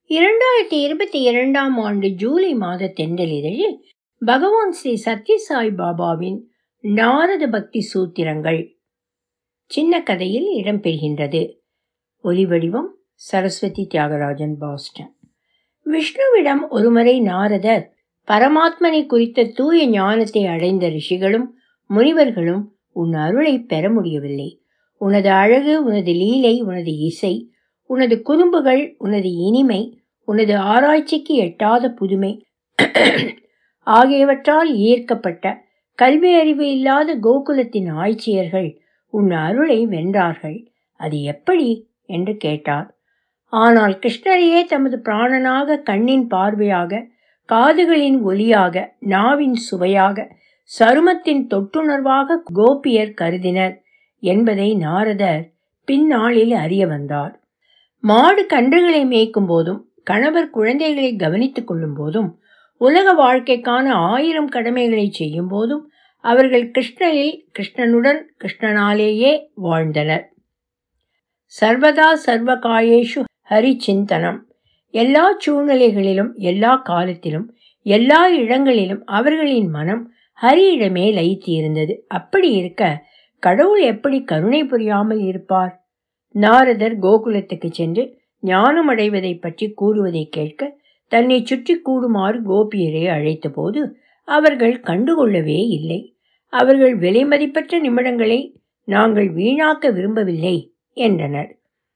இரண்டாயிரத்தி இருபத்தி இரண்டாம் ஆண்டு ஜூலை மாத தென்றலிதழில் பகவான் ஸ்ரீ சத்யசாய் பாபாவின் நாரத பக்தி சூத்திரங்கள் சின்ன கதையில் இடம்பெறுகின்றது ஒலிவடிவம் சரஸ்வதி தியாகராஜன் பாஸ்டன் விஷ்ணுவிடம் ஒருமுறை நாரதர் பரமாத்மனை குறித்த தூய ஞானத்தை அடைந்த ரிஷிகளும் முனிவர்களும் உன் அருளை பெற முடியவில்லை உனது அழகு உனது லீலை உனது இசை உனது குறும்புகள் உனது இனிமை உனது ஆராய்ச்சிக்கு எட்டாத புதுமை ஆகியவற்றால் ஈர்க்கப்பட்ட கல்வி அறிவு இல்லாத கோகுலத்தின் ஆய்ச்சியர்கள் உன் அருளை வென்றார்கள் அது எப்படி என்று கேட்டார் ஆனால் கிருஷ்ணரையே தமது பிராணனாக கண்ணின் பார்வையாக காதுகளின் ஒலியாக நாவின் சுவையாக சருமத்தின் தொட்டுணர்வாக கோபியர் கருதினர் என்பதை நாரதர் பின்னாளில் அறிய வந்தார் மாடு கன்றுகளை மேய்க்கும் போதும் கணவர் குழந்தைகளை கவனித்துக் கொள்ளும் போதும் உலக வாழ்க்கைக்கான ஆயிரம் கடமைகளை செய்யும் போதும் அவர்கள் கிருஷ்ணனில் கிருஷ்ணனுடன் கிருஷ்ணனாலேயே வாழ்ந்தனர் சர்வதா சர்வகாயேஷு ஹரி சிந்தனம் எல்லா சூழ்நிலைகளிலும் எல்லா காலத்திலும் எல்லா இடங்களிலும் அவர்களின் மனம் ஹரியிடமே லயித்து இருந்தது அப்படி இருக்க கடவுள் எப்படி கருணை புரியாமல் இருப்பார் நாரதர் கோகுலத்துக்கு சென்று ஞானம் அடைவதை பற்றி கூறுவதை கேட்க தன்னை சுற்றி கூடுமாறு கோபியரை அழைத்த போது அவர்கள் கண்டுகொள்ளவே இல்லை அவர்கள் விலை மதிப்பற்ற நிமிடங்களை நாங்கள் வீணாக்க விரும்பவில்லை என்றனர்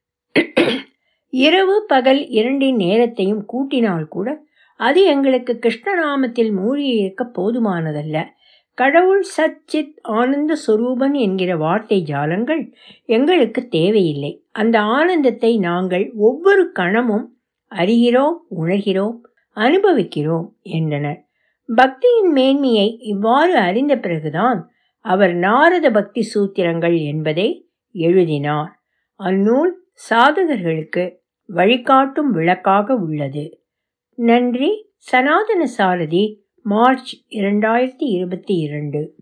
இரவு பகல் இரண்டின் நேரத்தையும் கூட்டினால் கூட அது எங்களுக்கு கிருஷ்ணநாமத்தில் மூழ்கி இருக்க போதுமானதல்ல கடவுள் சச்சித் ஆனந்த சொரூபன் என்கிற வார்த்தை ஜாலங்கள் எங்களுக்கு தேவையில்லை அந்த ஆனந்தத்தை நாங்கள் ஒவ்வொரு கணமும் அறிகிறோம் உணர்கிறோம் அனுபவிக்கிறோம் என்றனர் பக்தியின் மேன்மையை இவ்வாறு அறிந்த பிறகுதான் அவர் நாரத பக்தி சூத்திரங்கள் என்பதை எழுதினார் அந்நூல் சாதகர்களுக்கு வழிகாட்டும் விளக்காக உள்ளது நன்றி சனாதன சாரதி மார்ச் இரண்டாயிரத்தி இருபத்தி இரண்டு